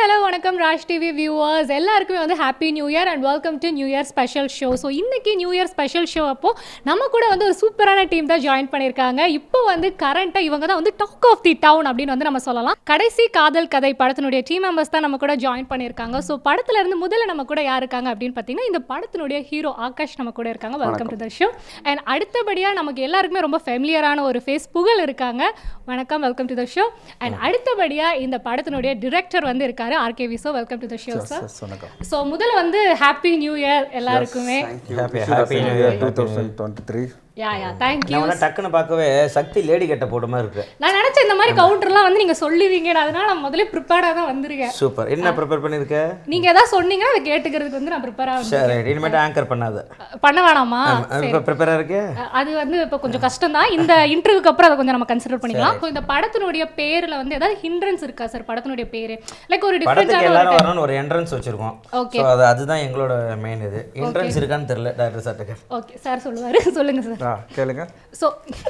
Hello வணக்கம் Raj TV viewers எல்லாருக்குமே வந்து happy new year and welcome to new year special show so இன்னைக்கு new year special show அப்போ நம்ம கூட வந்து ஒரு சூப்பரான டீம் தான் ஜாயின் பண்ணியிருக்காங்க இப்போ வந்து கரண்ட்டாக இவங்க தான் வந்து டாக் ஆஃப் தி டவுன் அப்படின்னு வந்து நம்ம சொல்லலாம் கடைசி காதல் கதை படத்தினுடைய டீம் மெம்பர்ஸ் தான் நம்ம கூட ஜாயின் பண்ணியிருக்காங்க ஸோ படத்துல இருந்து முதல்ல நம்ம கூட யார் இருக்காங்க அப்படின்னு பார்த்தீங்கன்னா இந்த படத்தினுடைய ஹீரோ ஆகாஷ் நம்ம கூட இருக்காங்க welcome to the show and அடுத்தபடியாக நமக்கு எல்லாருக்குமே ரொம்ப ஃபெமிலியரான ஒரு ஃபேஸ் புகழ் இருக்காங்க வணக்கம் welcome to the show and அடுத்தபடியாக இந்த படத்தினுடைய டிரெக்டர் வந்து இருக்காரு ஆர்கே விசோ welcome to the show sir வணக்கம் ஸோ முதல்ல வந்து ஹாப்பி நியூ இயர் எல்லாருக்குமே happy happy new year two thousand twenty three yeah yeah thank you நான் உடனே டக்குன்னு பார்க்கவே சக்தி லேடி கட்ட போட்ட மாதிரி இருக்கு நான் நினைச்சேன் இந்த மாதிரி கவுண்டர்லாம் வந்து நீங்க சொல்லுவீங்க அதனால நான் முதல்ல ப்ரிப்பேர்டாக தான் வந்திருக்கேன் சூப்பர் என்ன ப்ரிப்பேர் பண்ணிருக்க நீங்க ஏதாவது சொன்னீங்கன்னா அதை கேட்டுக்கிறதுக்கு வந்து நான் ப்ரிப்பேராக வந்து சரி இனிமேட்டு ஆங்கர் பண்ணாத பண்ண வேணாமா இப்போ ப்ரிப்பேராக இருக்கே அஹ் அது வந்து இப்போ கொஞ்சம் கஷ்டம் தான் இந்த இன்டர்வியூக்கு அப்புறம் அதை கொஞ்சம் நம்ம கன்சிடர் பண்ணிக்கலாம் இப்போ இந்த படத்தினுடைய பேர்ல வந்து ஏதாவது ஹிண்ட்ரன்ஸ் இருக்கா சார் படத்தினுடைய பேரு லைக் ஒரு படத்துக்கு டிஃப்ரெண்டான எல்லாரும் வரணும்னு ஒரு என்ட்ரன்ஸ் வச்சிருக்கோம் Okay. ஸோ அது அதுதான் எங்களோட மெயின் இது என்ட்ரன்ஸ் இருக்கான்னு தெரியல டாக்டர் சார்ட்டுக்கு ஓகே சார் சொல்லுவாரு சொல்லுங்க சார் ஆ கேளுங்க ஸோ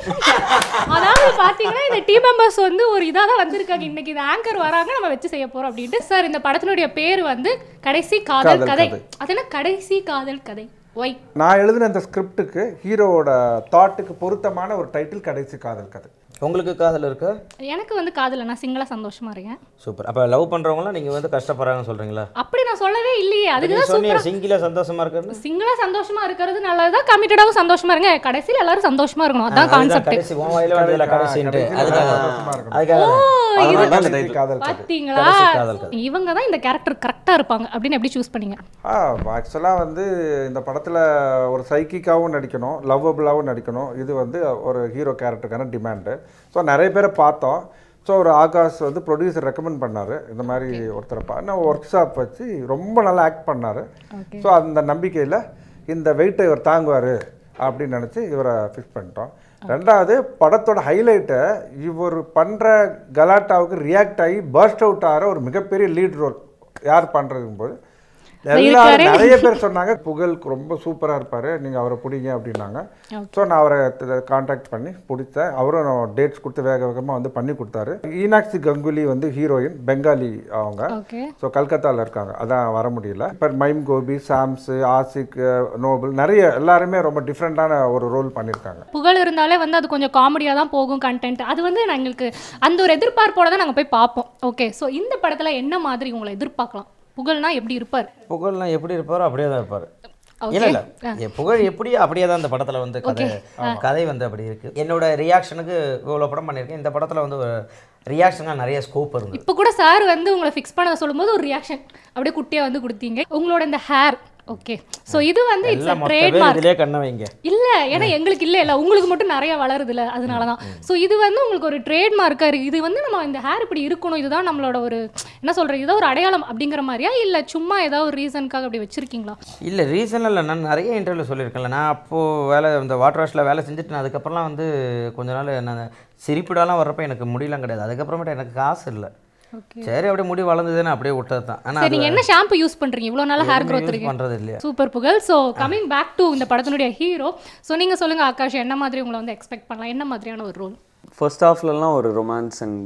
அதாவது பார்த்தீங்கன்னா இந்த டீம் மெம்பர்ஸ் வந்து ஒரு இதாக தான் வந்திருக்காங்க இன்னைக்கு இந்த ஆங்கர் வராங்க நம்ம வச்சு செய்ய போறோம் அப்படின்ட்டு சார் இந்த படத்தினுடைய பேர் வந்து கடைசி காதல் காதல் கதை கதை. அது என்ன கடைசி காதல் கதை ஒய் நான் எழுதின அந்த ஸ்கிரிப்டுக்கு ஹீரோவோட தாட்டுக்கு பொருத்தமான ஒரு டைட்டில் கடைசி காதல் கதை உங்களுக்கு காதல் இருக்கா எனக்கு வந்து காதல் நான் சிங்கிளாக சந்தோஷமா இருக்கேன் சூப்பர் அப்போ லவ் பண்ணுறவங்களாம் நீங்கள் வந்து கஷ்டப்படுறாங்கன்னு சொல்கிறீங்களா அப்படி நான் சொல்லவே இல்லையே அதுக்கு நீங்க தான் சொன்னீங்க சிங்கிளாக சந்தோஷமா இருக்குன்னு சிங்கிளா சந்தோஷமா இருக்கிறது நல்லதுதான் கமிட்டடாவும் சந்தோஷமா இருங்க கடைசியில் எல்லாரும் சந்தோஷமா இருக்கணும் அதான் அதுதான் கான்செப்ட் கடைசி உன் வாயில வந்ததில்ல கடைசின்ட்டு கடைசியில அதுக்காக சந்தோஷமா இருக்கணும். அதுக்காக அதனால தான் கடைசி காதல் கதை பாத்தீங்களா கடைசி காதல் கதை. இவங்க தான் இந்த கேரக்டர் கரெக்டா இருப்பாங்க அப்படின்னு எப்படி சூஸ் பண்ணீங்க ஆ ஆக்சுவலாக வந்து இந்த படத்தில் ஒரு சைக்கிக்காகவும் நடிக்கணும் லவ்வபுளாகவும் நடிக்கணும் இது வந்து ஒரு ஹீரோ கேரக்டருக்கான டிமாண்டு ஸோ நிறைய பேரை பார்த்தோம் ஸோ ஒரு ஆகாஷ் வந்து ப்ரொடியூசர் ரெக்கமெண்ட் பண்ணார் இந்த மாதிரி ஒருத்தரை பா நான் ஒர்க் ஷாப் வச்சு ரொம்ப நல்லா ஆக்ட் பண்ணார் Okay. ஸோ அந்த நம்பிக்கையில் இந்த வெயிட்டை இவர் தாங்குவார் அப்படின்னு நினச்சி இவரை ஃபிக்ஸ் பண்ணிட்டோம் ரெண்டாவது படத்தோட ஹைலைட்டை இவர் பண்ணுற கலாட்டாவுக்கு ரியாக்ட் ஆகி பர்ஸ்ட் அவுட் ஆகிற ஒரு மிகப்பெரிய லீட் ரோல் யார் பண்ணுறதுக்கும் போது எல்லாரும் நிறைய பேர் சொன்னாங்க புகழ் ரொம்ப சூப்பராக இருப்பார் நீங்கள் அவரை பிடிங்க அப்படின்னாங்க ஸோ நான் அவரை காண்டாக்ட் பண்ணி பிடிச்சேன் அவரும் டேட்ஸ் கொடுத்து வேக வேகமாக வந்து பண்ணி கொடுத்தாரு ஈனாக்சி கங்குலி வந்து ஹீரோயின் பெங்காலி அவங்க ஓகே ஸோ கல்கத்தாவில் இருக்காங்க அதான் வர முடியல இப்போ மைம் கோபி சாம்ஸு ஆசிக் நோபல் நிறைய எல்லாருமே ரொம்ப டிஃப்ரெண்ட்டான ஒரு ரோல் பண்ணியிருக்காங்க புகழ் இருந்தாலே வந்து அது கொஞ்சம் காமெடியாக தான் போகும் கண்டென்ட் அது வந்து நான் எங்களுக்கு அந்த ஒரு எதிர்பார்ப்போட தான் நாங்கள் போய் பார்ப்போம் ஓகே ஸோ இந்த படத்தில் என்ன மாதிரி உங்களை எதிர்பார்க்கலாம் புகழ்னா எப்படி இருப்பார் புகழ்லாம் எப்படி இருப்பாரோ அப்படியே தான் இருப்பார் Okay. இல்ல இல்ல என் புகழ் எப்படியோ அப்படியே தான் இந்த படத்துல வந்து கதை கதை வந்து அப்படி இருக்கு என்னோட ரியாக்ஷனுக்கு இவ்வளோ படம் பண்ணியிருக்கேன் இந்த படத்துல வந்து ஒரு ரியாக்ஷனாக நிறைய ஸ்கோப் இருந்தது இப்போ கூட சார் வந்து உங்களை ஃபிக்ஸ் பண்ண சொல்லும்போது ஒரு ரியாக்ஷன் அப்படியே குட்டியாக வந்து கொடுத்தீங்க உங்களோட இந்த ஹேர் ஓகே ஸோ இது வந்து இட்ஸ் எல்லாம் அ மொத்த ட்ரேட் பேர் இதுலயே கண்ணை வைங்க இல்ல ஏன்னா எங்களுக்கு இல்ல இல்ல உங்களுக்கு மட்டும் நிறைய வளருது இல்ல அதனால தான் ஸோ இது வந்து உங்களுக்கு ஒரு ட்ரேட் மார்க்கா இருக்கு இது வந்து நம்ம இந்த ஹேர் இப்படி இருக்கணும் இதுதான் நம்மளோட ஒரு என்ன சொல்றது இதுதான் ஒரு அடையாளம் அப்படிங்கிற மாதிரியா இல்ல சும்மா ஏதாவது ஒரு ரீசனுக்காக அப்படி வச்சிருக்கீங்களா இல்லை ரீசன் இல்லை நான் நிறைய இன்டர்வியூ சொல்லியிருக்கேன்ல நான் அப்போது வேலை இந்த வாட்டர் வாஷில் வேலை செஞ்சுட்டு நான் அதுக்கப்புறம்லாம் வந்து கொஞ்ச நாள் நான் சிரிப்பிடாலாம் வர்றப்ப எனக்கு முடியலாம் கிடையாது அதுக்கப்புறமேட்டு எனக்கு காசு இல்லை ஓகே சரி அப்படியே முடி வளர்ந்ததுன்னு அப்படியே விட்டது தான் ஆனால் சரி நீங்க என்ன ஷாம்பு யூஸ் பண்றீங்க இவ்வளவு நாளா ஹேர் growth யூஸ் இருக்கு பண்ணுறது இல்லையா சூப்பர் புகழ் ஸோ கமிங் பேக் டு இந்த படத்தினுடைய ஹீரோ ஸோ நீங்க சொல்லுங்க ஆகாஷ் என்ன மாதிரி உங்களை வந்து எக்ஸ்பெக்ட் பண்ணலாம் என்ன மாதிரியான ஒரு ரோல் ஃபர்ஸ்ட் ஹாஃப்லலாம் ஒரு ரொமான்ஸ் அண்ட்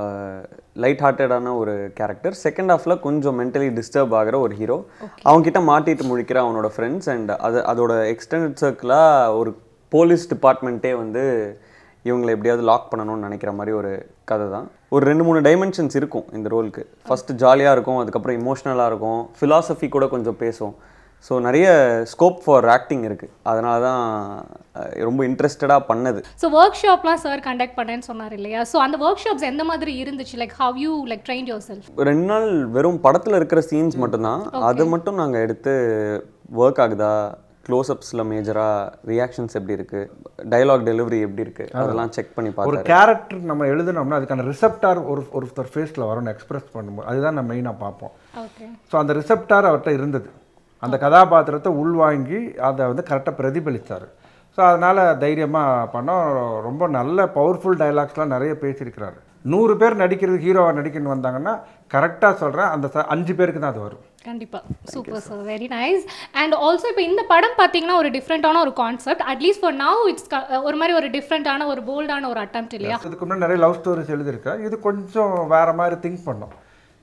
லைட் ஹார்ட்டடான ஒரு கேரக்டர் செகண்ட் ஹாஃபில் கொஞ்சம் மென்டலி டிஸ்டர்ப் ஆகிற ஒரு ஹீரோ அவன்கிட்ட மாட்டிட்டு முழிக்கிற அவனோட ஃப்ரெண்ட்ஸ் அண்ட் அது அதோட எக்ஸ்டெண்டட் சர்க்கிளாக ஒரு போலீஸ் டிபார்ட்மெண்ட்டே வந்து இவங்களை எப்படியாவது லாக் பண்ணணும்னு நினைக்கிற மாதிரி ஒரு கதை தான் ஒரு ரெண்டு மூணு டைமென்ஷன்ஸ் இருக்கும் இந்த ரோலுக்கு ஃபஸ்ட்டு ஜாலியாக இருக்கும் அதுக்கப்புறம் இமோஷ்னலாக இருக்கும் ஃபிலாசபி கூட கொஞ்சம் பேசும் ஸோ நிறைய ஸ்கோப் ஃபார் ஆக்டிங் இருக்குது அதனால தான் அஹ், ரொம்ப இன்ட்ரெஸ்டடாக பண்ணது ஸோ ஒர்க் ஷாப்லாம் சார் கண்டக்ட் பண்ணேன்னு சொன்னார் இல்லையா ஸோ அந்த ஒர்க் ஷாப்ஸ் எந்த மாதிரி இருந்துச்சு like how you like train yourself ரெண்டு நாள் வெறும் படத்தில் இருக்கிற சீன்ஸ் மட்டும்தான் அதை மட்டும் நாங்கள் எடுத்து ஒர்க் ஆகுதா க்ளோஸ்அப்ஸில் மேஜராக ரியாக்ஷன்ஸ் எப்படி இருக்குது டயலாக் டெலிவரி எப்படி இருக்குது அதெல்லாம் செக் பண்ணி ஒரு பார்த்தேன் கேரக்டர் நம்ம எழுதுனோம்னா அதுக்கான ரிசப்டார் ஒரு ஒருத்தர் ஃபேஸில் வரணும் எக்ஸ்பிரஸ் பண்ணும்போது அதுதான் நம்ம மெயினாக பார்ப்போம் ஓகே ஸோ அந்த ரிசப்டார் அவர்கிட்ட இருந்தது அந்த கதாபாத்திரத்தை உள்வாங்கி அதை வந்து கரெக்டாக பிரதிபலித்தார் ஸோ அதனால் தைரியமாக பண்ணோம் ரொம்ப நல்ல பவர்ஃபுல் டைலாக்ஸ்லாம் நிறைய பேசியிருக்கிறாரு நூறு பேர் நடிக்கிறது ஹீரோவாக நடிக்கணும்னு வந்தாங்கன்னா கரெக்டாக சொல்கிறேன் அந்த ச- அஞ்சு பேருக்கு தான் அது வரும் கண்டிப்பா super sir very nice and also இப்போ இந்த படம் பார்த்தீங்கன்னா ஒரு டிஃப்ரெண்ட்டான ஒரு concept at least for now it's ஒரு மாதிரி ஒரு டிஃப்ரெண்ட்டான ஒரு போல்டான ஒரு அட்டம் இல்லையா இதுக்கு முன்னாடி நிறைய லவ் ஸ்டோரிஸ் எழுதியிருக்கேன் இது கொஞ்சம் வேற மாதிரி திங்க் பண்ணோம்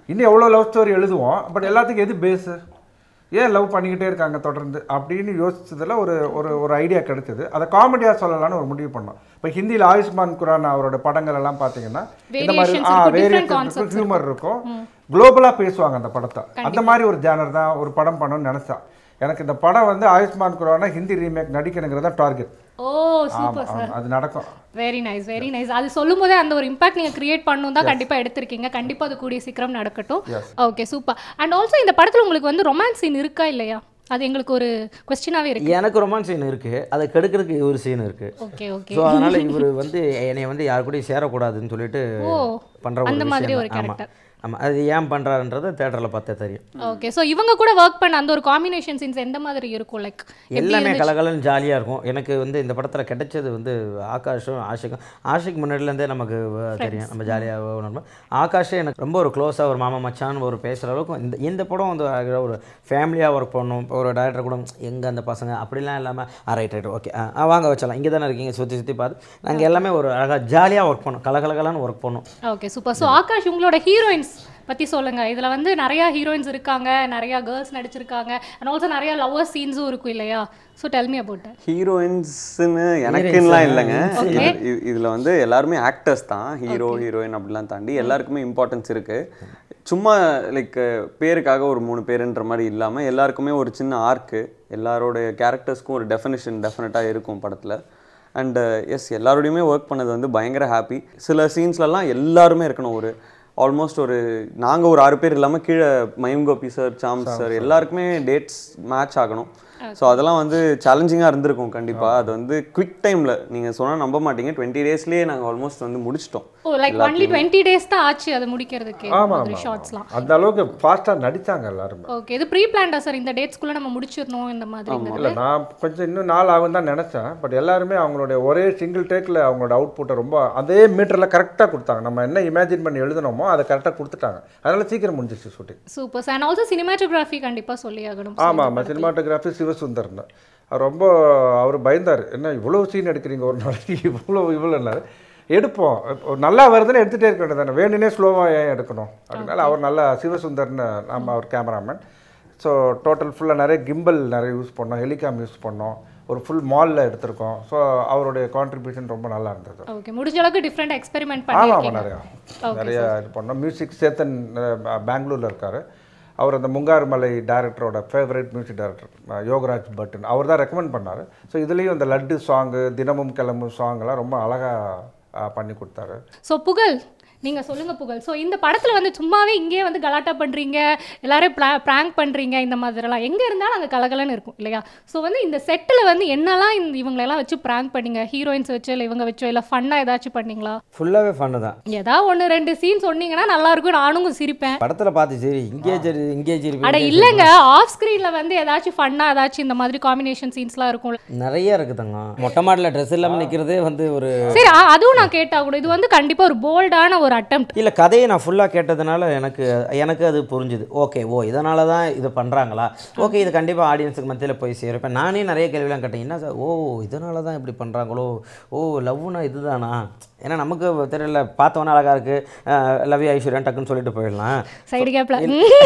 இன்னும் எவ்வளோ லவ் ஸ்டோரி எழுதுவோம் பட் எல்லாத்துக்கும் எது பேஸு ஏன் லவ் பண்ணிக்கிட்டே இருக்காங்க தொடர்ந்து அப்படின்னு யோசிச்சதுல ஒரு ஒரு ஒரு ஐடியா கிடைச்சது அதை காமெடியாக சொல்லலாம்னு ஒரு முடிவு பண்ணோம் இப்போ ஹிந்தியில் ஆயுஷ்மான் குரான் அவரோட படங்கள் எல்லாம் பார்த்தீங்கன்னா இந்த மாதிரி Variations ஆ இருக்கும், different வேரியேஷன் concepts ஹியூமர் இருக்கும் குளோபலாக பேசுவாங்க அந்த படத்தை அந்த மாதிரி ஒரு ஜேனர் தான் ஒரு படம் பண்ணணும்னு நினச்சா எனக்கு இந்த படம் வந்து ஆயுஷ்மான் குரானா ஹிந்தி ரீமேக் நடிக்கணுங்கிறது தான் டார்கெட் ஓ சூப்பர் சார் அது நடக்கும் வெரி நைஸ் வெரி நைஸ் அது சொல்லும் போதே அந்த ஒரு இம்பாக்ட் நீங்க கிரியேட் பண்ணணும் தான் கண்டிப்பா எடுத்திருக்கீங்க கண்டிப்பா அது கூடிய சீக்கிரம் நடக்கட்டும் ஓகே சூப்பர் அண்ட் ஆல்சோ இந்த படத்துல உங்களுக்கு வந்து ரொமான்ஸ் சீன் இருக்கா இல்லையா அது எங்களுக்கு ஒரு கொஸ்டினாவே இருக்கு எனக்கு ரொமான்ஸ் சீன் இருக்குது அதை கெடுக்கிறதுக்கு ஒரு சீன் இருக்குது ஓகே ஓகே ஸோ அதனால் இவர் வந்து என்னை வந்து யார் கூடயும் சேரக்கூடாதுன்னு சொல்லிட்டு ஓ பண்ணுற ஒரு அந்த மாதிரி விஷயம் ஒரு தான். ஆமா character. ஆமாம் அது ஏன் பண்ணுறாருன்றது தேட்டரில் பார்த்தா தெரியும் ஓகே ஸோ இவங்க கூட ஒர்க் பண்ண அந்த ஒரு காம்பினேஷன் சீன்ஸ் எந்த மாதிரி இருக்கும் லைக் எல்லாமே கலகலன்னு ஜாலியாக இருக்கும் எனக்கு வந்து இந்த படத்தில் கிடைச்சது வந்து ஆகாஷும் ஆஷிக்கும் ஆஷிக் முன்னாடிலேருந்தே நமக்கு வ- தெரியும் நம்ம ஜாலியாக உணர்வோம் ஆகாஷே எனக்கு ரொம்ப ஒரு க்ளோஸாக ஒரு மாமா மச்சான் ஒரு பேசுகிற அளவுக்கு இந்த இந்த படம் வந்து அழகா ஒரு ஃபேமிலியாக ஒர்க் பண்ணணும் இப்போ ஒரு டேரக்டர் கூட எங்கே அந்த பசங்க அப்படிலாம் இல்லாமல் ரைட் ரைட் ஓகே ஆ வாங்க வச்சலாம் இங்கே தானே இருக்கீங்க சுற்றி சுற்றி பார்த்து நாங்கள் எல்லாமே ஒரு அழகாக ஜாலியாக ஒர்க் பண்ணோம் கலகலகலான்னு ஒர்க் பண்ணோம் ஓகே சூப்பர் ஸோ ஆகாஷ் உங்களோட ஹீரோயின்ஸ் பத்தி சொல்லுங்க இதுல வந்து நிறைய ஹீரோயின்ஸ் இருக்காங்க நிறைய கேர்ள்ஸ் நடிச்சிருக்காங்க அண்ட் ஆல்சோ நிறைய லவ்வர் சீன்ஸும் இருக்கும் இல்லையா ஸோ டெல் மீ அபவுட் ஹீரோயின்ஸ்னு எனக்குலாம் இல்லைங்க இது- இது- இதுல வந்து எல்லாருமே ஆக்டர்ஸ் தான் ஹீரோ ஹீரோயின் அப்படிலாம் தாண்டி எல்லாருக்குமே இம்பார்ட்டன்ஸ் இருக்கு சும்மா லைக் பேருக்காக ஒரு மூணு பேருன்ற மாதிரி இல்லாம எல்லாருக்குமே ஒரு சின்ன ஆர்க்கு எல்லாரோட கேரக்டர்ஸ்க்கும் ஒரு டெஃபினிஷன் டெஃபினட்டாக இருக்கும் படத்துல அண்ட் எஸ் எல்லாரோடையுமே ஒர்க் பண்ணது வந்து பயங்கர ஹாப்பி சில சீன்ஸ்லலாம் எல்லாருமே இருக்கணும் ஒரு ஆல்மோஸ்ட் ஒரு நாங்க ஒரு ஆறு பேர் இல்லாம கீழே மயம் கோபி சார் சாம் சார் எல்லாருக்குமே டேட்ஸ் மேட்ச் ஆகணும் ஸோ அதெல்லாம் வந்து சேலஞ்சிங்காக இருந்திருக்கும் கண்டிப்பா அது வந்து குவிக் டைம்ல நீங்க சொன்னா நம்ப மாட்டீங்க டுவெண்ட்டி டேஸ்லேயே நாங்க ஆல்மோஸ்ட் வந்து முடிச்சிட்டோம் oh like only twenty days தான் ஆச்சு அதை முடிக்கிறதுக்கு ஆமா மாதிரி ஆமா, ஷார்ட்ஸ்லாம் ஆமா அந்த அளவுக்கு ஃபாஸ்ட்டாக நடிச்சாங்க எல்லாருமே ஓகே இது ப்ரீ பிளான்டா சார் இந்த டேட்ஸ்க்குள்ள நம்ம முடிச்சிடணும் இந்த மாதிரி இல்லை நான் கொஞ்சம் இன்னும் நாள் ஆகும் தான் நினச்சேன் பட் எல்லாருமே அவங்களுடைய ஒரே சிங்கிள் டேக்கில் அவங்களோட அவுட்புட்டை ரொம்ப அதே மீட்டரில் கரெக்டாக கொடுத்தாங்க நம்ம என்ன இமேஜின் பண்ணி எழுதுனோமோ அதை கரெக்டாக கொடுத்துட்டாங்க அதனால சீக்கிரம் முடிஞ்சிச்சு shooting super sir and also cinematography கண்டிப்பா சொல்லி ஆகணும் ஆமாம் ஆமாம் சினிமாட்டோகிராஃபி சிவசுந்தர்னு அவர் ரொம்ப அவர் பயந்தார் என்ன இவ்வளோ சீன் எடுக்கிறீங்க ஒரு நாளைக்கு இவ்வளோ இவ்வளோன்னாரு எடுப்போம் இப்போ நல்லா வருதுன்னு எடுத்துகிட்டே இருக்க வேண்டியதானே வேணுனே ஸ்லோவாக ஏன் எடுக்கணும் அதனால அவர் நல்லா சிவசுந்தர்னு நம்ம அவர் கேமராமேன் ஸோ டோட்டல் ஃபுல்லாக நிறைய கிம்பல் நிறைய யூஸ் பண்ணோம் ஹெலிகாம் யூஸ் பண்ணோம் ஒரு ஃபுல் மாலில் எடுத்திருக்கோம் ஸோ அவருடைய கான்ட்ரிபியூஷன் ரொம்ப நல்லா இருந்தது ஓகே முடிஞ்ச அளவுக்கு டிஃப்ரெண்ட் எக்ஸ்பெரிமெண்ட் ஆமாம் ஆமாம் பண்ணிருக்கீங்க நிறையா நிறைய இது பண்ணோம் மியூசிக் சேத்தன் அஹ், பெங்களூர்ல இருக்காரு அவர் அந்த முங்கார் மலை டைரக்டரோட ஃபேவரட் மியூசிக் டைரக்டர் யோகராஜ் பட்டன் அவர் தான் ரெக்கமெண்ட் பண்ணார் ஸோ இதுலேயும் இந்த லட்டு சாங்கு தினமும் கிளம்பும் சாங்கெல்லாம் ரொம்ப அழகாக பண்ணி கொடுத்தாரு ஸோ புகழ் நீங்க சொல்லுங்க புகழ் ஸோ இந்த படத்துல வந்து சும்மாவே இங்கேயே வந்து கலாட்டா பண்றீங்க எல்லாரும் ப்ராங்க் பண்றீங்க இந்த மாதிரிலாம் எங்க இருந்தாலும் அங்க கலகலன்னு இருக்கும் இல்லையா ஸோ வந்து இந்த செட்டில் வந்து என்னெல்லாம் இந்த இவங்களெல்லாம் வச்சு ப்ராங்க் பண்ணீங்க ஹீரோயின்ஸ் வச்சு இல்லை இவங்க வச்சோ இல்லை ஃபன்னாக ஏதாச்சும் பண்ணீங்களா ஃபுல்லாகவே ஃபன்னு தான் ஏதாவது ஒன்று ரெண்டு சீன் சொன்னீங்கன்னா நல்லா இருக்கும் நானும் சிரிப்பேன் படத்தில் பார்த்து சரி இங்கே சரி இங்கே சரி அட இல்லைங்க ஆஃப் ஸ்க்ரீனில் வந்து ஏதாச்சும் ஃபன்னாக ஏதாச்சும் இந்த மாதிரி காம்பினேஷன் சீன்ஸ்லாம் இருக்கும்ல நிறைய இருக்குதுங்க மொட்டை மாடியில் ட்ரெஸ் இல்லாமல் நிற்கிறதே வந்து ஒரு சரி அ- அதுவும் நான் கேட்டா கூட இது வந்து கண்டிப்பா ஒரு போல்டான ஒரு அட்டம் இல்லை கதையை நான் ஃபுல்லாக கேட்டதுனால எனக்கு எனக்கு அது புரிஞ்சுது ஓகே ஓ இதனால தான் இது பண்ணுறாங்களா ஓகே இது கண்டிப்பாக ஆடியன்ஸுக்கு மத்தியில் போய் சேரும் இப்போ நானே நிறைய கேள்விலாம் கேட்டேன் என்ன சார் ஓ இதனால தான் இப்படி பண்ணுறாங்களோ ஓ லவ்னா இதுதானா ஏன்னா நமக்கு தெரியல பார்த்தவொன்னே அழகாக இருக்குது லவ் ஐஸ்வர்யா டக்குன்னு சொல்லிட்டு போயிடலாம் சைடு கேப்ல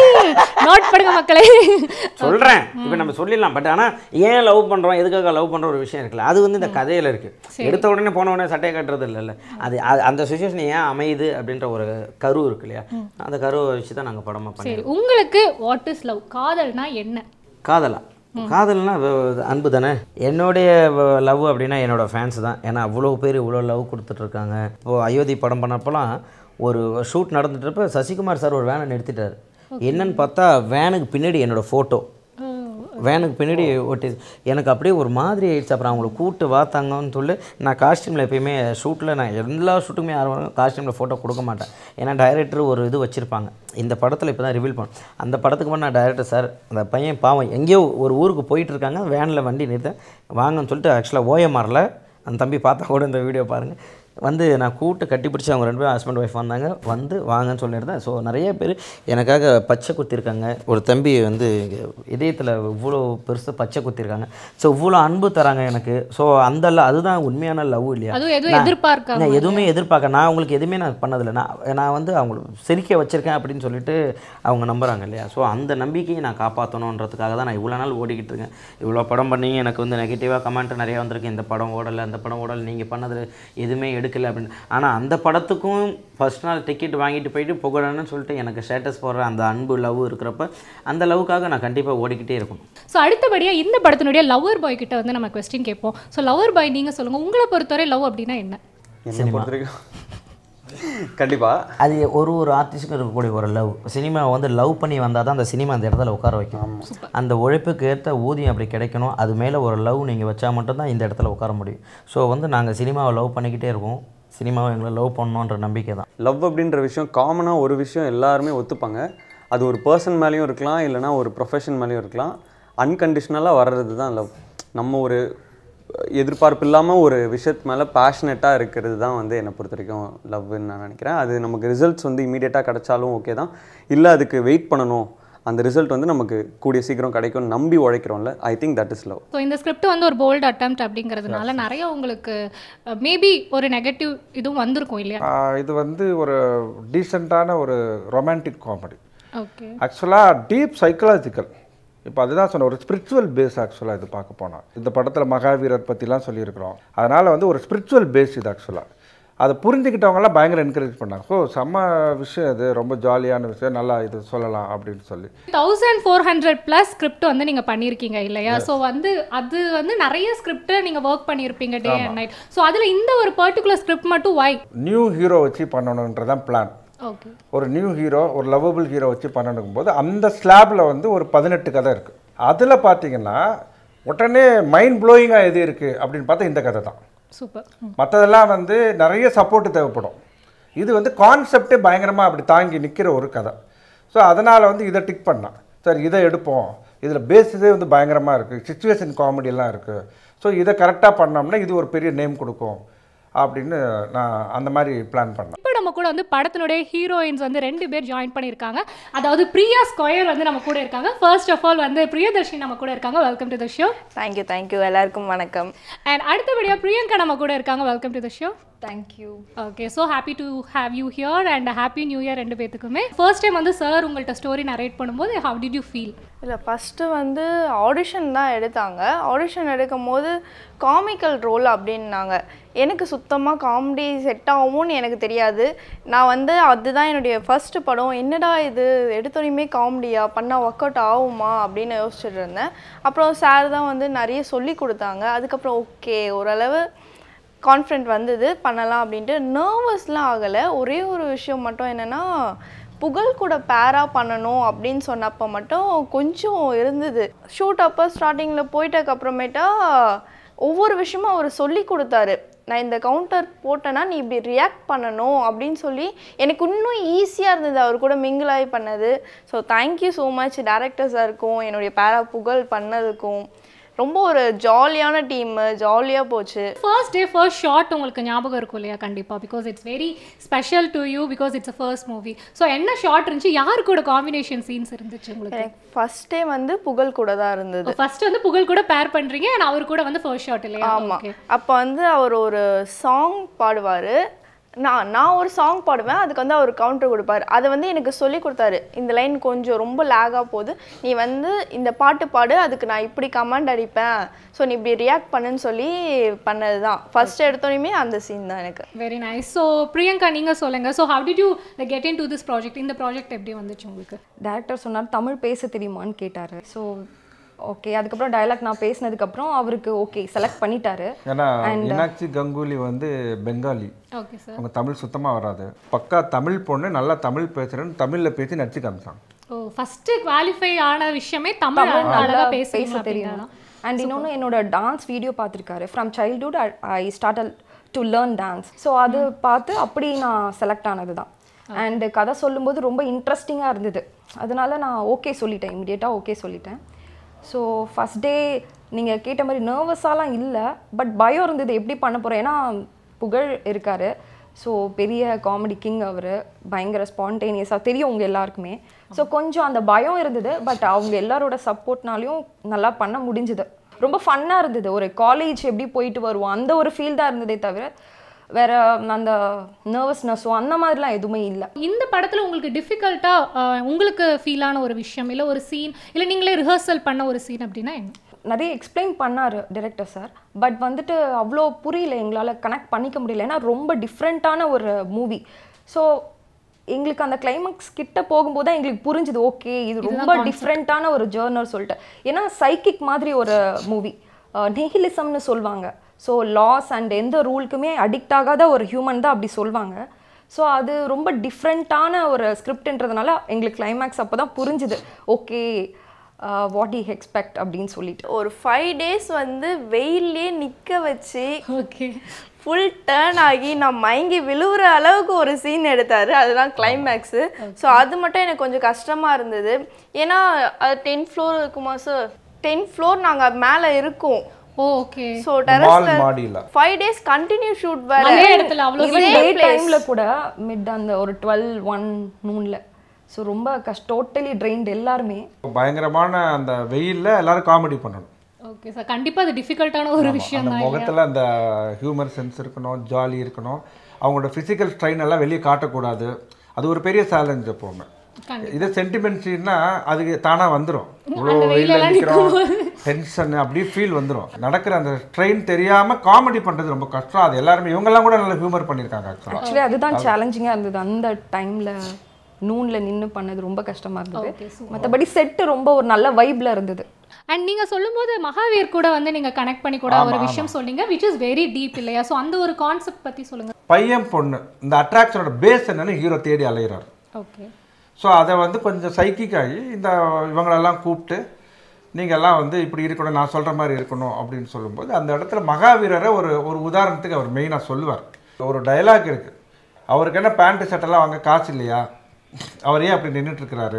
நோட் பண்ணுங்க மக்களே சொல்கிறேன் இப்போ நம்ம சொல்லிடலாம் பட் ஆனால் ஏன் லவ் பண்ணுறோம் எதுக்காக லவ் பண்ணுற ஒரு விஷயம் இருக்குல்ல அது வந்து இந்த கதையில் இருக்குது எடுத்த உடனே போன உடனே சட்டையை கட்டுறது இல்லைல்ல அது அது- அந்த சுச்சுவேஷன் ஏன் அமையுது அப்படின்ற ஒரு கரு இருக்கு இல்லையா அந்த கருவை வச்சு தான் நாங்கள் படமாக பண்ணி சரி உங்களுக்கு வாட் இஸ் லவ் காதல்னா என்ன காதலா காதல்னா வ- அன்பு தானே என்னுடைய லவ் அப்படின்னா என்னோட ஃபேன்ஸ் தான் ஏன்னா அவ்வளோ பேர் இவ்வளோ லவ் கொடுத்துட்ருக்காங்க இப்போது அயோத்தி படம் பண்ணப்போலாம் ஒரு ஷூட் நடந்துட்டுருப்ப சசிகுமார் சார் ஒரு வேனை நிறுத்திட்டார் என்னன்னு பார்த்தா வேனுக்கு பின்னாடி என்னோடய ஃபோட்டோ வேனுக்கு பின்னாடி ஒட்டி எனக்கு அப்படியே ஒரு மாதிரி ஆயிடுச்சு அப்புறம் அவங்கள கூப்பிட்டு வாத்தாங்கன்னு சொல்லி நான் காஸ்டியூமில் எப்பயுமே ஷூட்டில் நான் எல்லா ஷூட்டுக்குமே யாரும் காஸ்டியூமில் ஃபோட்டோ கொடுக்க மாட்டேன் ஏன்னா டைரக்டர் ஒரு இது வச்சுருப்பாங்க இந்த படத்தில் இப்போ தான் ரிவீல் பண்ணேன் அந்த படத்துக்கு முன்னாடி நான் டைரக்டர் சார் அந்த பையன் பாவம் எங்கேயோ ஒரு ஊருக்கு போயிட்டு இருக்காங்க வேனில் வண்டி நிறுத்த வாங்கன்னு சொல்லிட்டு ஆக்சுவலாக ஓஎம்ஆரில் அந்த தம்பி பார்த்தா கூட இந்த வீடியோ பாருங்கள் வந்து நான் கூட்டு கட்டி பிடிச்சி அவங்க ரெண்டு பேரும் ஹஸ்பண்ட் ஒய்ஃப் வந்தாங்க வந்து வாங்கன்னு சொல்லியிருந்தேன் ஸோ நிறைய பேர் எனக்காக பச்சை குத்திருக்காங்க ஒரு தம்பி வந்து இதயத்தில் இவ்வளோ பெருசு பச்சை குத்திருக்காங்க ஸோ இவ்வளோ அன்பு தராங்க எனக்கு ஸோ அந்த lo- அதுதான் உண்மையான லவ் இல்லையா அதுவும் எதுவும் நான் எதிர்பார்க்காம நான் எதுவுமே எதிர்பார்க்க நான் அவங்களுக்கு எதுவுமே நான் பண்ணதில்லை நான் நான் வந்து அவங்கள சிரிக்க வச்சிருக்கேன் அப்படின்னு சொல்லிட்டு அவங்க நம்புறாங்க இல்லையா ஸோ அந்த நம்பிக்கையை நான் காப்பாற்றணுன்றதுக்காக தான் நான் இவ்வளோ நாள் ஓடிக்கிட்டு இருக்கேன் இவ்வளோ படம் பண்ணி எனக்கு வந்து நெகட்டிவாக கமெண்ட் நிறைய வந்திருக்கு இந்த படம் ஓடலை அந்த படம் ஓடலை நீங்கள் பண்ணது எதுவுமே எடுக்கலை அப்படின்னு ஆனால் அந்த படத்துக்கும் ஃபர்ஸ்ட் நாள் டிக்கெட் வாங்கிட்டு போயிட்டு புகழன்னு சொல்லிட்டு எனக்கு ஸ்டேட்டஸ் போடுற அந்த அன்பு லவ் இருக்கிறப்ப அந்த லவ்வுக்காக நான் கண்டிப்பாக ஓடிக்கிட்டே இருக்கணும் ஸோ அடுத்தபடியாக இந்த படத்தினுடைய லவ்வர் பாய் கிட்ட வந்து நம்ம கொஸ்டின் கேட்போம் ஸோ லவ்வர் பாய் நீங்கள் சொல்லுங்கள் உங்களை பொறுத்தவரை லவ் அப்படின்னா என்ன என்னை பொறுத்த வரைக்கும் கண்டிப்பாக அது ஒரு ஒரு ஆர்டிஸ்ட்டுக்கும் இருக்கக்கூடிய ஒரு லவ் சினிமா வந்து லவ் பண்ணி வந்தால் தான் அந்த சினிமா அந்த இடத்துல உட்கார வைக்கும் அந்த உழைப்புக்கு ஏற்ற ஊதியம் அப்படி கிடைக்கணும் அது மேலே ஒரு லவ் நீங்கள் வச்சா மட்டும்தான் இந்த இடத்துல உட்கார முடியும் ஸோ வந்து நாங்கள் சினிமாவை லவ் பண்ணிக்கிட்டே இருக்கோம் சினிமாவை எங்களை லவ் பண்ணணுன்ற நம்பிக்கை தான் லவ் அப்படின்ற விஷயம் காமனாக ஒரு விஷயம் எல்லாருமே ஒத்துப்பாங்க அது ஒரு பர்சன் மேலேயும் இருக்கலாம் இல்லைனா ஒரு ப்ரொஃபஷன் மேலேயும் இருக்கலாம் அன்கண்டிஷ்னலாக வர்றது தான் லவ் நம்ம ஒரு எதிர்பார்ப்பு இல்லாமல் ஒரு விஷயத்து மேலே பேஷனட்டாக இருக்கிறது தான் வந்து என்னை பொறுத்த வரைக்கும் லவ்னு நான் நினைக்கிறேன் அது நமக்கு ரிசல்ட்ஸ் வந்து இமீடியட்டாக கிடைச்சாலும் ஓகே தான் இல்லை அதுக்கு வெயிட் பண்ணணும் அந்த ரிசல்ட் வந்து நமக்கு கூடிய சீக்கிரம் கிடைக்கும் நம்பி உழைக்கிறோம்ல I think that is love so இந்த ஸ்கிரிப்ட் வந்து ஒரு போல்டு அட்டம்ப்ட் அப்படிங்கிறதுனால நிறைய உங்களுக்கு மேபி ஒரு நெகட்டிவ் இதுவும் வந்திருக்கும் இல்லையா ஆஹ் இது வந்து ஒரு டீசெண்டான ஒரு ரொமான்டிக் காமெடி ஓகே ஆக்சுவலாக டீப் சைக்கலாஜிக்கல் இப்போ அதுதான் சொன்னேன் ஒரு ஸ்பிரிச்சுவல் பேஸ் ஆக்சுவலாக இது பார்க்க போனால் இந்த படத்தில் மகாவீரர் பற்றிலாம் சொல்லியிருக்கிறோம் அதனால் வந்து ஒரு ஸ்பிரிச்சுவல் பேஸ் இது ஆக்சுவலாக அதை புரிஞ்சுக்கிட்டவங்கலாம் பயங்கர என்கரேஜ் பண்ணாங்க ஸோ செம்ம விஷயம் இது ரொம்ப ஜாலியான விஷயம் நல்லா இது சொல்லலாம் அப்படின்னு சொல்லி thousand four hundred plus script வந்து நீங்கள் பண்ணியிருக்கீங்க இல்லையா ஸோ வந்து அது வந்து நிறைய ஸ்கிரிப்ட் நீங்கள் ஒர்க் பண்ணியிருப்பீங்க டே அண்ட் நைட் ஸோ அதில் இந்த ஒரு பர்டிகுலர் ஸ்கிரிப்ட் மட்டும் வை நியூ ஹீரோ வச்சு பண்ணணுன்றதான் பிளான் ஓகே ஒரு நியூ ஹீரோ ஒரு லவ்வபிள் ஹீரோ வச்சு பண்ணணும் போது அந்த ஸ்லாபில் வந்து ஒரு பதினெட்டு கதை இருக்குது அதில் பார்த்தீங்கன்னா உடனே மைண்ட் ப்ளோயிங்காக எது இருக்குது அப்படின்னு பார்த்தா இந்த கதை தான் சூப்பர் மற்றதெல்லாம் வந்து நிறைய சப்போர்ட் தேவைப்படும் இது வந்து கான்செப்டே பயங்கரமாக அப்படி தாங்கி நிற்கிற ஒரு கதை ஸோ அதனால் வந்து இதை டிக் பண்ணான் சார் இதை எடுப்போம் இதில் பேஸிஸே வந்து பயங்கரமாக இருக்குது சுச்சுவேஷன் காமெடியெல்லாம் இருக்குது ஸோ இதை கரெக்டாக பண்ணோம்னா இது ஒரு பெரிய நேம் கொடுக்கும் அப்படின்னு நான் அந்த மாதிரி பிளான் பண்ணேன் இப்போ நம்ம கூட வந்து படத்தினுடைய ஹீரோயின்ஸ் வந்து ரெண்டு பேர் ஜாயின் பண்ணியிருக்காங்க அதாவது பிரியா ஸ்கொயர் வந்து நம்ம கூட இருக்காங்க ஃபர்ஸ்ட் ஆஃப் ஆல் வந்து பிரியதர்ஷினி நம்ம கூட இருக்காங்க welcome to the show thank you thank you எல்லாருக்கும் வணக்கம் அண்ட் அடுத்தபடியாக பிரியங்கா நம்ம கூட இருக்காங்க welcome to the show thank you okay so happy to have you here and happy new year ரெண்டு பேத்துக்குமே ஃபர்ஸ்ட் டைம் வந்து சார் உங்கள்கிட்ட ஸ்டோரி நரேட் பண்ணும்போது ஹவ் டிட் யூ ஃபீல் இல்லை ஃபஸ்ட்டு வந்து ஆடிஷன் தான் எடுத்தாங்க ஆடிஷன் எடுக்கும் போது காமிக்கல் ரோல் அப்படின்னாங்க எனக்கு சுத்தமாக காமெடி செட் ஆகும்னு எனக்கு தெரியாது நான் வந்து அதுதான் என்னுடைய ஃபர்ஸ்ட் படம் என்னடா இது எடுத்தோடையுமே காமெடியா பண்ணால் ஒர்க் அவுட் ஆகுமா அப்படின்னு யோசிச்சுட்டு இருந்தேன் அப்புறம் சார் தான் வந்து நிறைய சொல்லி கொடுத்தாங்க அதுக்கப்புறம் ஓகே ஓரளவு கான்ஃபிடென்ட் வந்தது பண்ணலாம் அப்படின்ட்டு நர்வஸ்லாம் ஆகலை ஒரே ஒரு விஷயம் மட்டும் என்னென்னா புகழ் கூட பேராக பண்ணணும் அப்படின்னு சொன்னப்போ மட்டும் கொஞ்சம் இருந்தது ஷூட் அப்போ ஸ்டார்டிங்கில் போயிட்டக்கு அப்புறமேட்டா ஒவ்வொரு விஷயமும் அவர் சொல்லி கொடுத்தாரு நான் இந்த கவுண்டர் போட்டேன்னா நீ இப்படி ரியாக்ட் பண்ணணும் அப்படின்னு சொல்லி எனக்கு இன்னும் ஈஸியாக இருந்தது அவர் கூட mingle ஆகி பண்ணது ஸோ தேங்க்யூ ஸோ மச் டேரக்டர்ஸாக இருக்கும் என்னுடைய பேரா புகழ் பண்ணதுக்கும் ரொம்ப ஒரு ஜாலியான டீம்மு ஜாலியாக போச்சு ஃபர்ஸ்ட் டே ஃபர்ஸ்ட் ஷாட் உங்களுக்கு ஞாபகம் இருக்கும் இல்லையா கண்டிப்பாக because it's very special to you because it's a first movie so என்ன ஷாட் இருந்துச்சு யாரு கூட காம்பினேஷன் சீன்ஸ் இருந்துச்சு உங்களுக்கு எனக்கு ஃபர்ஸ்ட் டே வந்து புகழ் கூட தான் இருந்தது ஃபர்ஸ்ட் வந்து புகழ் கூட பேர் பண்றீங்க and அவர் கூட வந்து ஃபர்ஸ்ட் ஷாட் இல்லையா ஆமாம் Okay. அப்போ வந்து அவர் ஒரு சாங் பாடுவார் நான் நான் ஒரு சாங் பாடுவேன் அதுக்கு வந்து அவர் கவுண்டர் கொடுப்பாரு அதை வந்து எனக்கு சொல்லி கொடுத்தாரு இந்த லைன் கொஞ்சம் ரொம்ப லேகாக போகுது நீ வந்து இந்த பாட்டு பாடு அதுக்கு நான் இப்படி கமெண்ட் அடிப்பேன் ஸோ நீ இப்படி ரியாக்ட் பண்ணுன்னு சொல்லி பண்ணது தான் ஃபர்ஸ்ட் எடுத்தோடையுமே அந்த சீன் தான் எனக்கு வெரி நைஸ் ஸோ பிரியங்கா நீங்க சொல்லுங்க so how did you get in to this project இந்த ப்ராஜெக்ட் எப்படி வந்துச்சு உங்களுக்கு டேரக்டர் சொன்னார் தமிழ் பேச தெரியுமான்னு கேட்டார் ஸோ ஓகே அதுக்கப்புறம் டயலாக் நான் பேசினதுக்கப்புறம் அவருக்கு ஓகே செலக்ட் பண்ணிட்டாரு ஏன்னா மீனாட்சி கங்குலி வந்து பெங்காலி ஓகே சார் அவங்க தமிழ் சுத்தமாக வராது பக்கா தமிழ் பொண்ணு நல்லா தமிழ் பேசுகிறேன்னு தமிழில் பேசி நடிச்சு காமிச்சாங்க ஓ ஃபர்ஸ்ட் குவாலிஃபை ஆன விஷயமே தமிழ் தமிழ் அழகா நல்லா பேச பேச தெரியும் அண்ட் இன்னொன்று என்னோட டான்ஸ் வீடியோ பார்த்துருக்காரு from childhood I start to learn dance so அது பார்த்து அப்படி நான் செலக்ட் ஆனது தான் அண்ட் கதை சொல்லும்போது ரொம்ப இன்ட்ரெஸ்டிங்காக இருந்தது அதனால நான் ஓகே சொல்லிட்டேன் இமிடியேட்டாக ஓகே சொல்லிட்டேன் ஸோ ஃபஸ்ட் டே நீங்கள் கேட்ட மாதிரி நர்வஸாலாம் இல்லை பட் பயம் இருந்தது எப்படி பண்ண போகிறேன் ஏன்னா புகழ் இருக்காரு ஸோ பெரிய காமெடி கிங் அவர் பயங்கர ஸ்பான்டேனியஸாக தெரியும் உங்க எல்லாருக்குமே ஸோ கொஞ்சம் அந்த பயம் இருந்தது பட் அவங்க எல்லாரோட சப்போர்ட்னாலையும் நல்லா பண்ண முடிஞ்சுது ரொம்ப ஃபன்னாக இருந்தது ஒரு காலேஜ் எப்படி போயிட்டு வருவோம் அந்த ஒரு ஃபீல் தான் இருந்ததே தவிர வேற அந்த நர்வஸ்னஸோ அந்த மாதிரிலாம் எதுவுமே இல்லை இந்த படத்துல உங்களுக்கு டிஃபிகல்ட்டா உங்களுக்கு ஃபீலான ஒரு விஷயம் இல்ல ஒரு சீன் இல்ல நீங்களே ரிஹர்சல் பண்ண ஒரு சீன் அப்படின்னா என்ன நிறைய எக்ஸ்பிளைன் பண்ணார் டிரெக்டர் சார் பட் வந்துட்டு அவ்வளோ புரியல எங்களால் கனெக்ட் பண்ணிக்க முடியல ஏன்னா ரொம்ப டிஃப்ரெண்ட்டான ஒரு மூவி ஸோ எங்களுக்கு அந்த கிளைமேக்ஸ் கிட்ட போகும்போது தான் எங்களுக்கு புரிஞ்சுது ஓகே இது ரொம்ப டிஃப்ரெண்ட்டான ஒரு ஜேர்னர் சொல்லிட்டு ஏன்னா சைக்கிக் மாதிரி ஒரு மூவி நெஹிலிசம்னு சொல்லுவாங்க ஸோ லாஸ் அண்ட் எந்த ரூலுக்குமே அடிக்ட் ஆகாத ஒரு ஹியூமன் தான் அப்படி சொல்லுவாங்க ஸோ அது ரொம்ப டிஃப்ரெண்ட்டான ஒரு ஸ்கிரிப்ட்ன்றதுனால எங்களுக்கு கிளைமேக்ஸ் அப்போ தான் புரிஞ்சுது ஓகே வாட் ஈ எக்ஸ்பெக்ட் அப்படின்னு சொல்லிட்டு ஒரு ஃபைவ் டேஸ் வந்து வெயிலே நிற்க வச்சு ஓகே ஃபுல் டேர்ன் ஆகி நான் மயங்கி விழுவுற அளவுக்கு ஒரு சீன் எடுத்தாரு அதுதான் கிளைமேக்ஸு ஸோ அது மட்டும் எனக்கு கொஞ்சம் கஷ்டமாக இருந்தது ஏன்னா அது டென் ஃப்ளோர் இருக்குமா சார் டென் ஃப்ளோர் நாங்கள் மேலே இருக்கோம் ஓ ஓகே ஸோ மால் டெரஸ்ல மாடியில் ஃபைவ் டேஸ் கண்டினியூ ஷூட் வேற அதே இடத்துல அவ்வளோ ஈவன் Same டே place. டைம்ல கூட மிட் அந்த ஒரு டுவெல் ஒன் நூன்ல ஸோ ரொம்ப கஷ்ட டோட்டலி ட்ரெயின்ட் எல்லாருமே பயங்கரமான அந்த வெயில்ல எல்லாரும் காமெடி பண்ணணும் ஓகே சார் கண்டிப்பா அது டிஃபிகல்ட்டான ஒரு விஷயம் அந்த தான் முகத்துல அந்த ஹியூமர் சென்ஸ் இருக்கணும் ஜாலி இருக்கணும் அவங்களோட ஃபிசிக்கல் ஸ்ட்ரெயின் எல்லாம் வெளியே காட்டக்கூடாது அது ஒரு பெரிய சேலஞ்ச் எப்போவுமே இதே சென்டிமெண்ட் சீன்னா அதுக்கு தானா வந்துடும் இவ்வளோ வெயிலில் நிற்கிறோம் டென்ஷன் அப்படியே ஃபீல் வந்துடும் நடக்கிற அந்த ஸ்ட்ரெயின் தெரியாம காமெடி பண்றது ரொம்ப கஷ்டம் அது எல்லாருமே இவங்கெல்லாம் கூட நல்ல ஹியூமர் பண்ணியிருக்காங்க ஆக்சுவலாக ஆக்சுவலி அதுதான் சேலஞ்சிங்காக இருந்தது அந்த டைம்ல நூன்ல நின்னு பண்ணது ரொம்ப கஷ்டமா இருந்தது மற்றபடி செட்டு ரொம்ப ஒரு நல்ல வைப்ல இருந்தது அண்ட் நீங்க சொல்லும்போது மகாவீர் கூட வந்து நீங்க கனெக்ட் பண்ணி கூட ஒரு விஷயம் சொன்னீங்க விச் இஸ் வெரி டீப் இல்லையா ஸோ அந்த ஒரு கான்செப்ட் பத்தி சொல்லுங்க பையன் பொண்ணு இந்த அட்ராக்ஷனோட பேஸ் என்னன்னு ஹீரோ தேடி அலையிறாரு ஓகே ஸோ அதை வந்து கொஞ்சம் சைக்கிக் ஆகி இந்த இவங்களெல்லாம் கூப்பிட்டு நீங்கள் எல்லாம் வந்து இப்படி இருக்கணும் நான் சொல்கிற மாதிரி இருக்கணும் அப்படின்னு சொல்லும்போது அந்த இடத்துல மகாவீரரை ஒரு ஒரு உதாரணத்துக்கு அவர் மெயினாக சொல்லுவார் ஒரு டயலாக் இருக்குது அவருக்கு என்ன பேண்ட்டு சட்டெல்லாம் வாங்க காசு இல்லையா அவர் ஏன் அப்படி நின்றுட்டு இருக்கிறாரு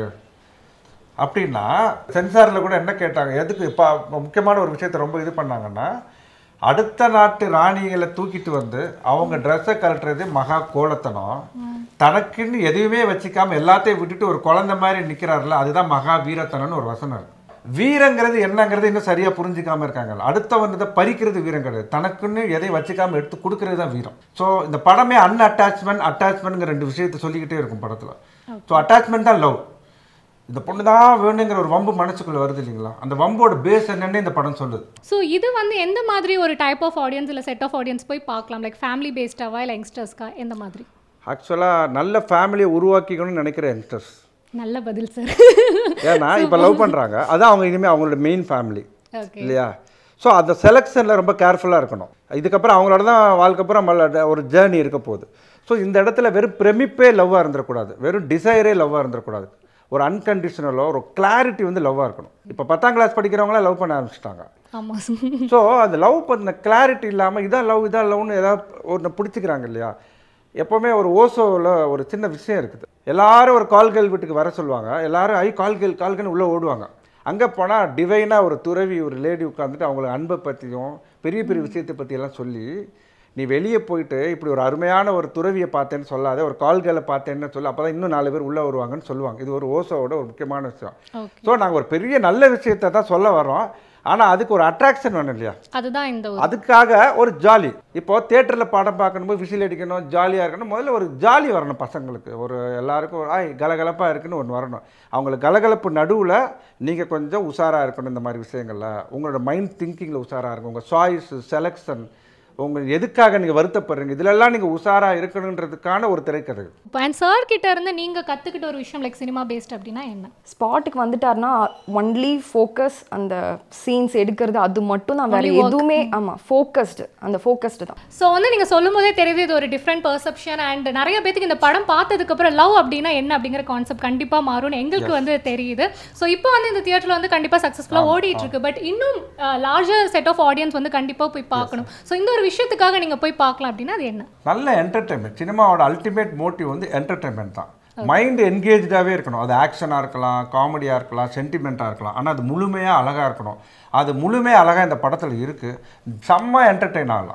அப்படின்னா சென்சாரில் கூட என்ன கேட்டாங்க எதுக்கு இப்போ முக்கியமான ஒரு விஷயத்தை ரொம்ப இது பண்ணாங்கன்னா அடுத்த நாட்டு ராணிகளை தூக்கிட்டு வந்து அவங்க ட்ரெஸ்ஸை கழட்டுறது மகா கோலத்தனம் தனக்குன்னு எதுவுமே வச்சுக்காம எல்லாத்தையும் விட்டுட்டு ஒரு குழந்தை மாதிரி நிற்கிறாருல அதுதான் மகா வீரத்தனம்னு ஒரு வசனம் இருக்கு வீரங்கிறது என்னங்கிறது இன்னும் சரியா புரிஞ்சுக்காம இருக்காங்க அடுத்தவன் இதை பறிக்கிறது வீரம் கிடையாது தனக்குன்னு எதையும் வச்சுக்காம எடுத்து கொடுக்கறது தான் வீரம் ஸோ இந்த படமே அன் அட்டாச்மெண்ட் அட்டாச்மெண்ட்ங்கிற ரெண்டு விஷயத்தை சொல்லிக்கிட்டே இருக்கும் படத்துல ஸோ அட்டாச்மெண்ட் தான் லவ் இந்த பொண்ணு தான் வேணுங்கிற ஒரு வம்பு மனசுக்குள்ள வருது இல்லைங்களா அந்த வம்போட பேஸ் என்னன்னு இந்த படம் சொல்லுது ஸோ இது வந்து எந்த மாதிரி ஒரு டைப் ஆஃப் ஆடியன்ஸ் இல்லை செட் ஆஃப் ஆடியன்ஸ் போய் பார்க்கலாம் லைக் ஃபேமிலி பேஸ்டாவா இல்லை யங்ஸ்டர்ஸ்க்கா எந்த மாதிரி ஆக்சுவலாக நல்ல ஃபேமிலியை உருவாக்கிக்கணும்னு நினைக்கிற யங்ஸ்டர்ஸ் நல்ல பதில் சார் ஏன்னா இப்போ லவ் பண்ணுறாங்க அதான் அவங்க இனிமேல் அவங்களோட மெயின் ஃபேமிலி ஓகே இல்லையா ஸோ அந்த செலெக்ஷனில் ரொம்ப கேர்ஃபுல்லாக இருக்கணும் இதுக்கப்புறம் அவங்களோட தான் வாழ்க்கப்புறம் ஒரு ஜேர்னி இருக்க போகுது ஸோ இந்த இடத்துல வெறும் பிரமிப்பே லவ்வாக இருந்துடக்கூடாது வெறும் டிசைரே லவ்வாக இருந்துடக்கூடாது ஒரு அன்கண்டிஷனலோ ஒரு கிளாரிட்டி வந்து லவ்வாக இருக்கணும் இப்போ பத்தாம் கிளாஸ் படிக்கிறவங்களாம் லவ் பண்ண ஆரம்பிச்சிட்டாங்க ஆமாம் ஸோ அந்த லவ் பண்ண கிளாரிட்டி இல்லாமல் இதான் லவ் இதான் லவ்னு ஏதாவது ஒன்று பிடிச்சிக்கிறாங்க இல்லையா எப்போவுமே ஒரு ஓசோவில் ஒரு சின்ன விஷயம் இருக்குது எல்லாரும் ஒரு கால்கள் வீட்டுக்கு வர சொல்லுவாங்க எல்லாரும் ஐ கால்கள் கால்கள் உள்ளே ஓடுவாங்க அங்கே போனால் டிவைனாக ஒரு துறவி ஒரு லேடி உட்காந்துட்டு அவங்களுக்கு அன்பை பற்றியும் பெரிய பெரிய விஷயத்தை பற்றியெல்லாம் சொல்லி நீ வெளியே போயிட்டு இப்படி ஒரு அருமையான ஒரு துறவியை பார்த்தேன்னு சொல்லாத ஒரு கால்களை பார்த்தேன்னு சொல்லு அப்போ தான் இன்னும் நாலு பேர் உள்ளே வருவாங்கன்னு சொல்லுவாங்க இது ஒரு ஓசோவோட ஒரு முக்கியமான விஷயம் ஓகே ஸோ நாங்கள் ஒரு பெரிய நல்ல விஷயத்தை தான் சொல்ல வரோம் ஆனால் அதுக்கு ஒரு அட்ராக்ஷன் வேணும் இல்லையா அதுதான் இந்த ஒரு அதுக்காக ஒரு ஜாலி இப்போ தேட்டரில் படம் பார்க்கணும் விசில் அடிக்கணும் ஜாலியாக இருக்கணும் முதல்ல ஒரு ஜாலி வரணும் பசங்களுக்கு ஒரு எல்லாருக்கும் ஒரு ஆய் கலகலப்பாக இருக்குன்னு ஒன்று வரணும் அவங்களுக்கு கலகலப்பு நடுவில் நீங்கள் கொஞ்சம் உஷாராக இருக்கணும் இந்த மாதிரி விஷயங்கள்ல உங்களோட மைண்ட் திங்கிங்கில் உஷாராக இருக்கும் உங்கள் சாய்ஸ் செலெக்ஷன் உங்கள் எதுக்காக நீங்கள் வருத்தப்படுறீங்க இதிலெல்லாம் நீங்கள் உஷாராக இருக்கணுன்றதுக்கான ஒரு திரைக்கதை இப்போ அண்ட் சார் கிட்ட இருந்து நீங்க கத்துக்கிட்ட ஒரு விஷயம் லைக் சினிமா பேஸ்ட் அப்படின்னா என்ன ஸ்பாட்டுக்கு வந்துட்டாருன்னா ஒன்லி ஃபோக்கஸ் அந்த சீன்ஸ் எடுக்கிறது அது மட்டும் தான் வேற எதுவுமே ஆமா ஃபோக்கஸ்டு அந்த ஃபோக்கஸ்டு தான் ஸோ வந்து நீங்கள் சொல்லும் போதே தெரியுது இது ஒரு டிஃப்ரெண்ட் பெர்செப்ஷன் அண்ட் நிறைய பேத்துக்கு இந்த படம் பார்த்ததுக்கப்புறம் லவ் அப்படின்னா என்ன அப்படிங்கிற கான்செப்ட் கண்டிப்பாக மாறும்னு எங்களுக்கு வந்து தெரியுது ஸோ இப்போ வந்து இந்த தியேட்டரில் வந்து கண்டிப்பாக சக்ஸஸ்ஃபுல்லாக ஓடிட்டு இருக்கு பட் இன்னும் லார்ஜர் செட் ஆஃப் ஆடியன்ஸ் வந்து கண்டிப்பாக போய் பார்க்கணும் ஸோ இந்த ஒரு விஷயத்துக்காக நீங்கள் போய் பார்க்கலாம் அப்படின்னா அது என்ன நல்ல என்டர்டைன்மெண்ட் சினிமாவோட அல்டிமேட் மோட்டிவ் வந்து என்டர்டைன்மெண்ட் தான் மைண்ட் என்கேஜாகவே இருக்கணும் அது ஆக்ஷனாக இருக்கலாம் காமெடியாக இருக்கலாம் சென்டிமெண்ட்டாக இருக்கலாம் ஆனால் அது முழுமையாக அழகாக இருக்கணும் அது முழுமையாக அழகாக இந்த படத்தில் இருக்குது செம்ம என்டர்டெயின் ஆகலாம்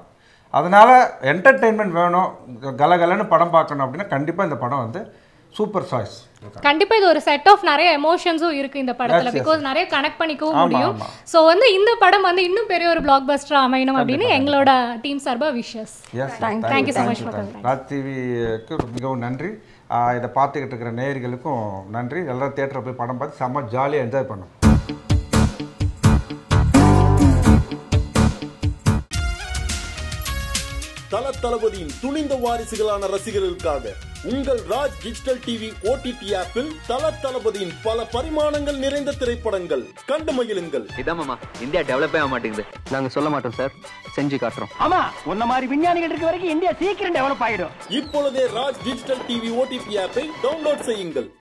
அதனால் என்டர்டெயின்மெண்ட் வேணும் க- கலகலன்னு படம் பார்க்கணும் அப்படின்னா கண்டிப்பாக இந்த படம் வந்து சூப்பர் சாய்ஸ் கண்டிப்பா இது ஒரு செட் ஆஃப் நிறைய எமோஷன்ஸ் இருக்கு இந்த படத்துல Yes, yes, பிகாஸ் நிறைய கனெக்ட் பண்ணிக்கவும் ஆமா, முடியும் ஆமா. சோ வந்து இந்த படம் வந்து இன்னும் பெரிய ஒரு பிளாக் பஸ்டர் அமையணும் அப்படின்னு எங்களோட டீம் சார்பா wishes yes Thank you so much for coming. Raj டிவிக்கு மிகவும் நன்றி ஆஹ் இதை பார்த்துக்கிட்டு இருக்கிற நேயர்களுக்கும் நன்றி எல்லாரும் தேட்டரில் போய் படம் பார்த்து செம்ம ஜாலியாக என்ஜாய் பண்ணும் தல தளபதியின் துணிந்த வாரிசுகளான ரசிகர்களுக்காக உங்கள் ராஜ் டிஜிட்டல் டிவி ஓடிடி ஆப்பில் தல தளபதியின் பல பரிமாணங்கள் நிறைந்த திரைப்படங்கள் கண்டு மகிழுங்கள் இதான் மாமா இந்தியா டெவலப் ஆக மாட்டேங்குது நாங்க சொல்ல மாட்டோம் சார் செஞ்சு காட்டுறோம் ஆமா உன்ன மாதிரி விஞ்ஞானிகள் இருக்க வரைக்கும் இந்தியா சீக்கிரம் டெவலப் ஆயிடும் இப்பொழுதே ராஜ் டிஜிட்டல் டிவி ஓடிடி ஆப்பை டவுன்லோட் செய்யுங்கள்